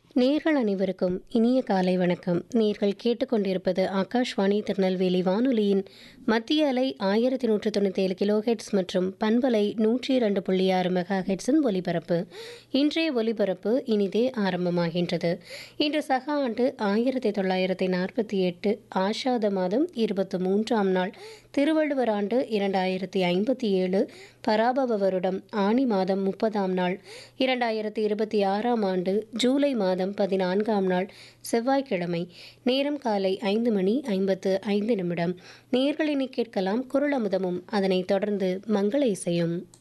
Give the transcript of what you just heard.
நேர்கள் அனைவருக்கும் இனிய காலை வணக்கம் நேர்கள் கேட்டுக்கொண்டிருப்பது ஆகாஷ்வாணி திருநெல்வேலி வானொலியின் மத்திய அலை ஆயிரத்தி நூற்று தொண்ணூற்றி ஏழு கிலோஹெட்ஸ் மற்றும் பண்பலை நூற்றி இரண்டு புள்ளி ஆறு மெகா ஹெட்ஸின் ஒலிபரப்பு இன்றைய ஒலிபரப்பு இனிதே ஆரம்பமாகின்றது இன்று சக ஆண்டு ஆயிரத்தி தொள்ளாயிரத்தி நாற்பத்தி எட்டு ஆஷாத மாதம் இருபத்தி மூன்றாம் நாள் திருவள்ளுவர் ஆண்டு இரண்டாயிரத்தி ஐம்பத்தி ஏழு பராபவ வருடம் ஆணி மாதம் முப்பதாம் நாள் இரண்டாயிரத்தி இருபத்தி ஆறாம் ஆண்டு ஜூலை மாதம் பதினான்காம் நாள் செவ்வாய்க்கிழமை நேரம் காலை ஐந்து மணி ஐம்பத்து ஐந்து நிமிடம் நேர்களினை கேட்கலாம் குரல் அமுதமும் அதனைத் தொடர்ந்து மங்கள இசையும்